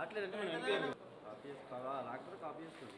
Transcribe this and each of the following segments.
రావట్లేదంటే మనం MP copy చేసుకోవాలా రాకపోతే కాపీ చేసుకోండి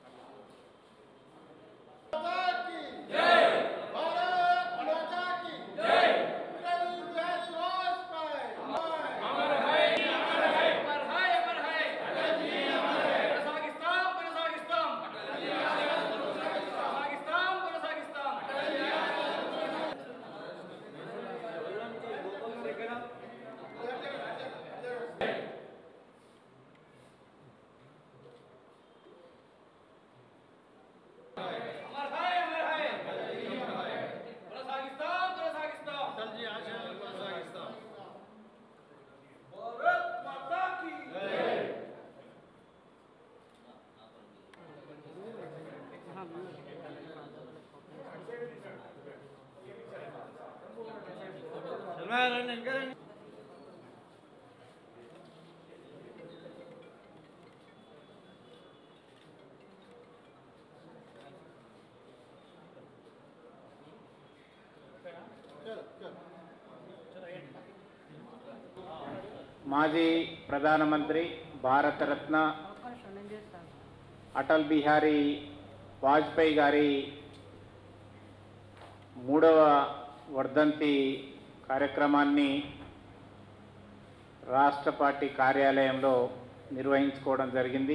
సల్మాన్ రండి ఇంకా రండి మాజీ ప్రధానమంత్రి భారతరత్న అటల్ బిహారీ వాజ్పేయి గారి మూడవ వర్ధంతి కార్యక్రమాన్ని రాష్ట్ర పార్టీ కార్యాలయంలో నిర్వహించుకోవడం జరిగింది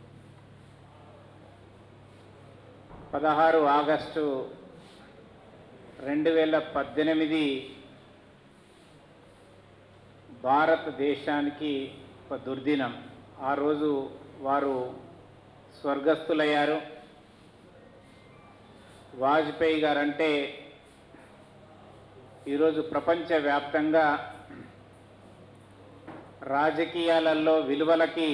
పదహారు ఆగస్టు రెండు వేల పద్దెనిమిది భారతదేశానికి ఒక దుర్దినం ఆ రోజు వారు స్వర్గస్థులయ్యారు వాజ్పేయి గారంటే ఈరోజు ప్రపంచవ్యాప్తంగా రాజకీయాలలో విలువలకి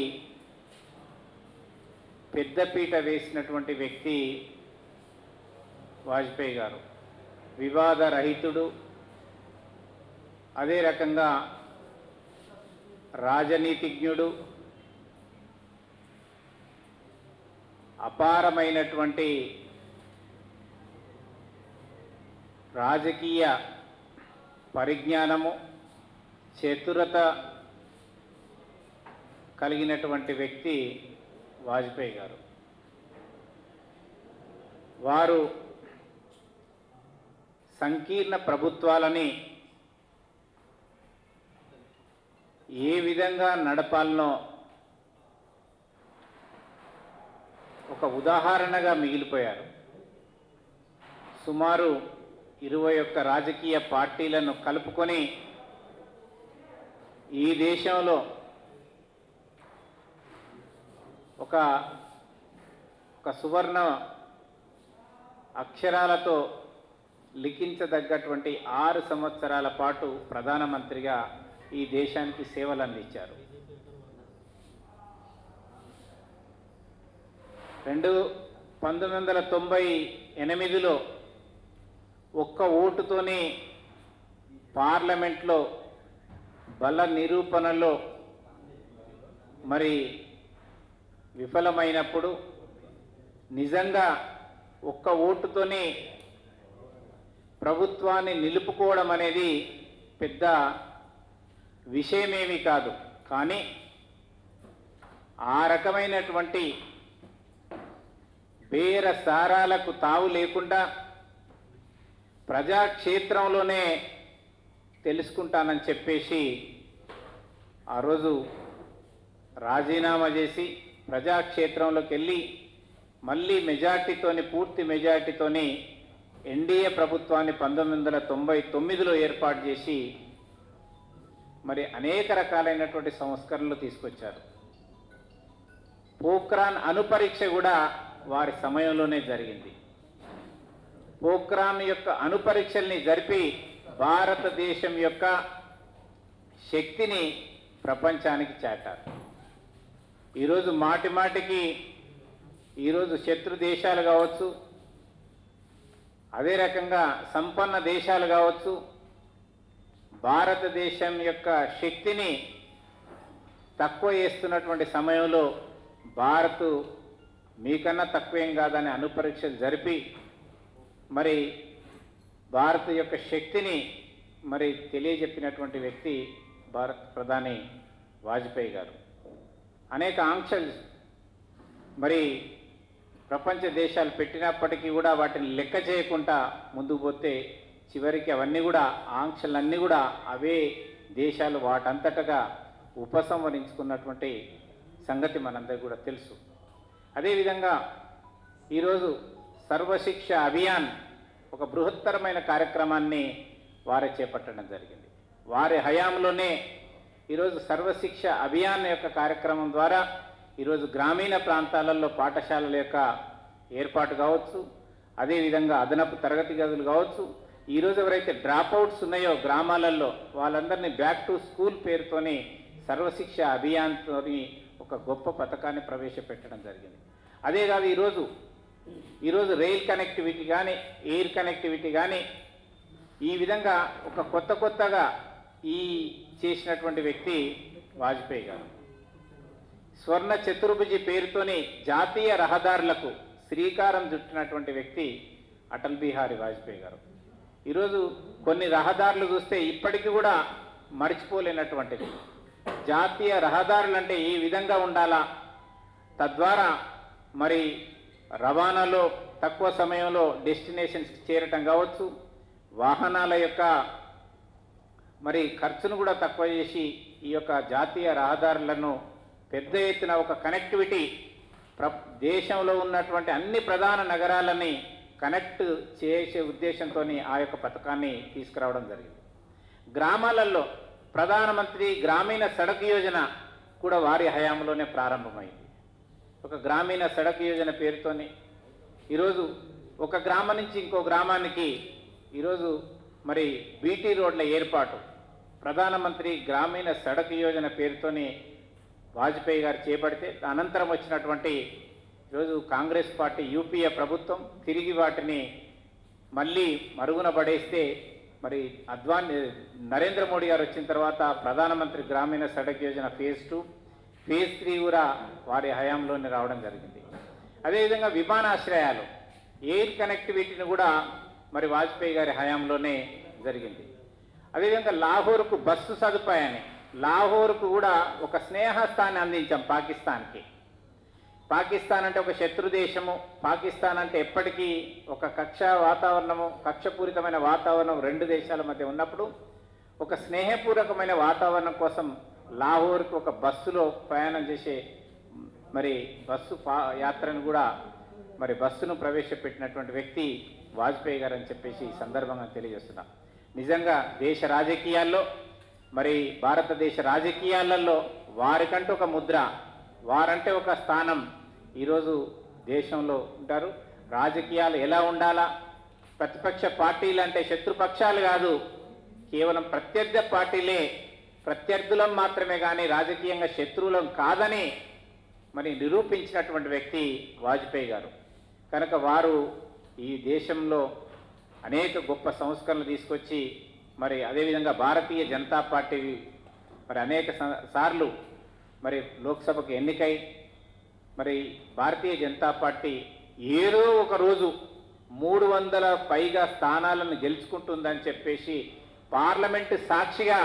పెద్దపీట వేసినటువంటి వ్యక్తి వాజ్పేయి గారు వివాదరహితుడు అదే రకంగా రాజనీతిజ్ఞుడు అపారమైనటువంటి రాజకీయ పరిజ్ఞానము చతురత కలిగినటువంటి వ్యక్తి వాజ్పేయి గారు వారు సంకీర్ణ ప్రభుత్వాలని ఏ విధంగా నడపాలనో ఒక ఉదాహరణగా మిగిలిపోయారు సుమారు ఇరవై ఒక్క రాజకీయ పార్టీలను కలుపుకొని ఈ దేశంలో ఒక ఒక సువర్ణ అక్షరాలతో లిఖించదగ్గటువంటి ఆరు సంవత్సరాల పాటు ప్రధానమంత్రిగా ఈ దేశానికి సేవలు అందించారు రెండు పంతొమ్మిది వందల తొంభై ఎనిమిదిలో ఒక్క ఓటుతోనే పార్లమెంట్లో బల నిరూపణలో మరి విఫలమైనప్పుడు నిజంగా ఒక్క ఓటుతోనే ప్రభుత్వాన్ని నిలుపుకోవడం అనేది పెద్ద విషయమేమి కాదు కానీ ఆ రకమైనటువంటి బేర సారాలకు తావు లేకుండా ప్రజాక్షేత్రంలోనే తెలుసుకుంటానని చెప్పేసి ఆ రోజు రాజీనామా చేసి ప్రజాక్షేత్రంలోకి వెళ్ళి మళ్ళీ మెజార్టీతోని పూర్తి మెజార్టీతోని ఎన్డీఏ ప్రభుత్వాన్ని పంతొమ్మిది వందల తొంభై తొమ్మిదిలో ఏర్పాటు చేసి మరి అనేక రకాలైనటువంటి సంస్కరణలు తీసుకొచ్చారు పోఖ్రాన్ అణుపరీక్ష కూడా వారి సమయంలోనే జరిగింది పోఖ్రాన్ యొక్క అణుపరీక్షల్ని జరిపి భారతదేశం యొక్క శక్తిని ప్రపంచానికి చాటారు ఈరోజు మాటి మాటికి ఈరోజు శత్రు దేశాలు కావచ్చు అదే రకంగా సంపన్న దేశాలు కావచ్చు భారతదేశం యొక్క శక్తిని తక్కువ చేస్తున్నటువంటి సమయంలో భారత్ మీకన్నా తక్కువేం కాదని అణుపరీక్షలు జరిపి మరి భారత్ యొక్క శక్తిని మరి తెలియజెప్పినటువంటి వ్యక్తి భారత్ ప్రధాని వాజ్పేయి గారు అనేక ఆంక్షలు మరి ప్రపంచ దేశాలు పెట్టినప్పటికీ కూడా వాటిని లెక్క చేయకుండా ముందుకు పోతే చివరికి అవన్నీ కూడా ఆంక్షలన్నీ కూడా అవే దేశాలు వాటంతటగా ఉపసంహరించుకున్నటువంటి సంగతి మనందరికీ కూడా తెలుసు అదేవిధంగా ఈరోజు సర్వశిక్ష అభియాన్ ఒక బృహత్తరమైన కార్యక్రమాన్ని వారే చేపట్టడం జరిగింది వారి హయాంలోనే ఈరోజు సర్వశిక్ష అభియాన్ యొక్క కార్యక్రమం ద్వారా ఈరోజు గ్రామీణ ప్రాంతాలలో పాఠశాలల యొక్క ఏర్పాటు కావచ్చు అదేవిధంగా అదనపు తరగతి గదులు కావచ్చు ఈరోజు ఎవరైతే డ్రాప్ అవుట్స్ ఉన్నాయో గ్రామాలలో వాళ్ళందరినీ బ్యాక్ టు స్కూల్ పేరుతోని సర్వశిక్ష అభియాన్తోని ఒక గొప్ప పథకాన్ని ప్రవేశపెట్టడం జరిగింది అదే కాదు ఈరోజు ఈరోజు రైల్ కనెక్టివిటీ కానీ ఎయిర్ కనెక్టివిటీ కానీ ఈ విధంగా ఒక కొత్త కొత్తగా ఈ చేసినటువంటి వ్యక్తి వాజ్పేయి గారు స్వర్ణ చతుర్భుజి పేరుతోని జాతీయ రహదారులకు శ్రీకారం చుట్టినటువంటి వ్యక్తి అటల్ బిహారీ వాజ్పేయి గారు ఈరోజు కొన్ని రహదారులు చూస్తే ఇప్పటికీ కూడా మర్చిపోలేనటువంటిది జాతీయ రహదారులు అంటే ఈ విధంగా ఉండాలా తద్వారా మరి రవాణాలో తక్కువ సమయంలో డెస్టినేషన్స్కి చేరటం కావచ్చు వాహనాల యొక్క మరి ఖర్చును కూడా తక్కువ చేసి ఈ యొక్క జాతీయ రహదారులను పెద్ద ఎత్తున ఒక కనెక్టివిటీ ప్ర దేశంలో ఉన్నటువంటి అన్ని ప్రధాన నగరాలని కనెక్ట్ చేసే ఉద్దేశంతో ఆ యొక్క పథకాన్ని తీసుకురావడం జరిగింది గ్రామాలలో ప్రధానమంత్రి గ్రామీణ సడక్ యోజన కూడా వారి హయాంలోనే ప్రారంభమైంది ఒక గ్రామీణ సడక్ యోజన పేరుతోని ఈరోజు ఒక గ్రామం నుంచి ఇంకో గ్రామానికి ఈరోజు మరి బీటీ రోడ్ల ఏర్పాటు ప్రధానమంత్రి గ్రామీణ సడక్ యోజన పేరుతోని వాజ్పేయి గారు చేపడితే అనంతరం వచ్చినటువంటి ఈరోజు కాంగ్రెస్ పార్టీ యూపీఏ ప్రభుత్వం తిరిగి వాటిని మళ్ళీ మరుగున పడేస్తే మరి అద్వాని నరేంద్ర మోడీ గారు వచ్చిన తర్వాత Pradhanamantri Grameena Sadak Yojana phase two phase three కూడా వారి హయాంలోనే రావడం జరిగింది అదేవిధంగా విమానాశ్రయాలు ఎయిర్ కనెక్టివిటీని కూడా మరి వాజ్పేయి గారి హయాంలోనే జరిగింది అదేవిధంగా లాహోర్కు బస్సు సదుపాయాన్ని లాహోర్కు కూడా ఒక స్నేహస్థాన్ని అందించాం పాకిస్తాన్కి పాకిస్తాన్ అంటే ఒక శత్రు దేశము పాకిస్తాన్ అంటే ఎప్పటికీ ఒక కక్ష వాతావరణము కక్షపూరితమైన వాతావరణం రెండు దేశాల మధ్య ఉన్నప్పుడు ఒక స్నేహపూర్వకమైన వాతావరణం కోసం లాహోర్కి ఒక బస్సులో ప్రయాణం చేసే మరి బస్సు పా యాత్రను కూడా మరి బస్సును ప్రవేశపెట్టినటువంటి వ్యక్తి వాజ్పేయి గారు అని చెప్పేసి ఈ సందర్భంగా తెలియజేస్తున్నాం నిజంగా దేశ రాజకీయాల్లో మరి భారతదేశ రాజకీయాలలో వారికంటూ ఒక ముద్ర వారంటే ఒక స్థానం ఈరోజు దేశంలో ఉంటారు రాజకీయాలు ఎలా ఉండాలా ప్రతిపక్ష పార్టీలు అంటే శత్రుపక్షాలు కాదు కేవలం ప్రత్యర్థ పార్టీలే ప్రత్యర్థులం మాత్రమే కానీ రాజకీయంగా శత్రువులం కాదని మరి నిరూపించినటువంటి వ్యక్తి వాజ్పేయి గారు కనుక వారు ఈ దేశంలో అనేక గొప్ప సంస్కరణలు తీసుకొచ్చి మరి అదేవిధంగా భారతీయ జనతా పార్టీ మరి అనేక స- సార్లు మరి లోక్సభకు ఎన్నికై మరి భారతీయ జనతా పార్టీ ఏదో ఒక రోజు మూడు వందల పైగా స్థానాలను గెలుచుకుంటుందని చెప్పేసి పార్లమెంటు సాక్షిగా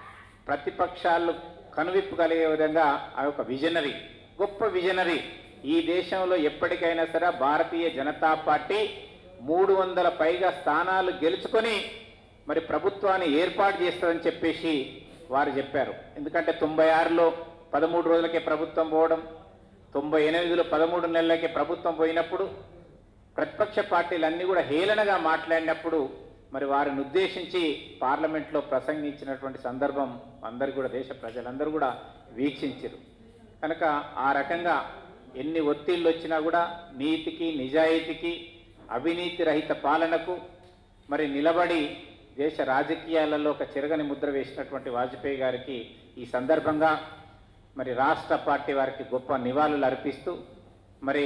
ప్రతిపక్షాలు కనువిప్పు కలిగే విధంగా ఆ యొక్క విజనరీ గొప్ప విజనరీ ఈ దేశంలో ఎప్పటికైనా సరే భారతీయ జనతా పార్టీ మూడు వందల పైగా స్థానాలు గెలుచుకొని మరి ప్రభుత్వాన్ని ఏర్పాటు చేస్తుందని చెప్పేసి వారు చెప్పారు ఎందుకంటే తొంభై ఆరులో పదమూడు రోజులకే ప్రభుత్వం పోవడం తొంభై ఎనిమిదిలో పదమూడు నెలలకే ప్రభుత్వం పోయినప్పుడు ప్రతిపక్ష పార్టీలన్నీ కూడా హేళనగా మాట్లాడినప్పుడు మరి వారిని ఉద్దేశించి పార్లమెంట్లో ప్రసంగించినటువంటి సందర్భం అందరు కూడా దేశ ప్రజలందరూ కూడా వీక్షించారు కనుక ఆ రకంగా ఎన్ని ఒత్తిళ్ళు వచ్చినా కూడా నీతికి నిజాయితీకి అవినీతి రహిత పాలనకు మరి నిలబడి దేశ రాజకీయాలలో ఒక చెరగని ముద్ర వేసినటువంటి వాజ్పేయి గారికి ఈ సందర్భంగా మరి రాష్ట్ర పార్టీ వారికి గొప్ప నివాళులు అర్పిస్తూ మరి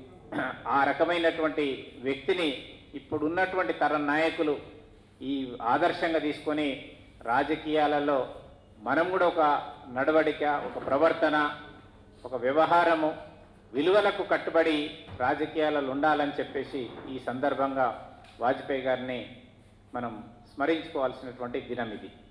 ఆ రకమైనటువంటి వ్యక్తిని ఇప్పుడున్నటువంటి తరం నాయకులు ఈ ఆదర్శంగా తీసుకొని రాజకీయాలలో మనం కూడా ఒక నడవడిక ఒక ప్రవర్తన ఒక వ్యవహారము విలువలకు కట్టుబడి రాజకీయాలలో ఉండాలని చెప్పేసి ఈ సందర్భంగా వాజ్పేయి గారిని మనం స్మరించుకోవాల్సినటువంటి దినం ఇది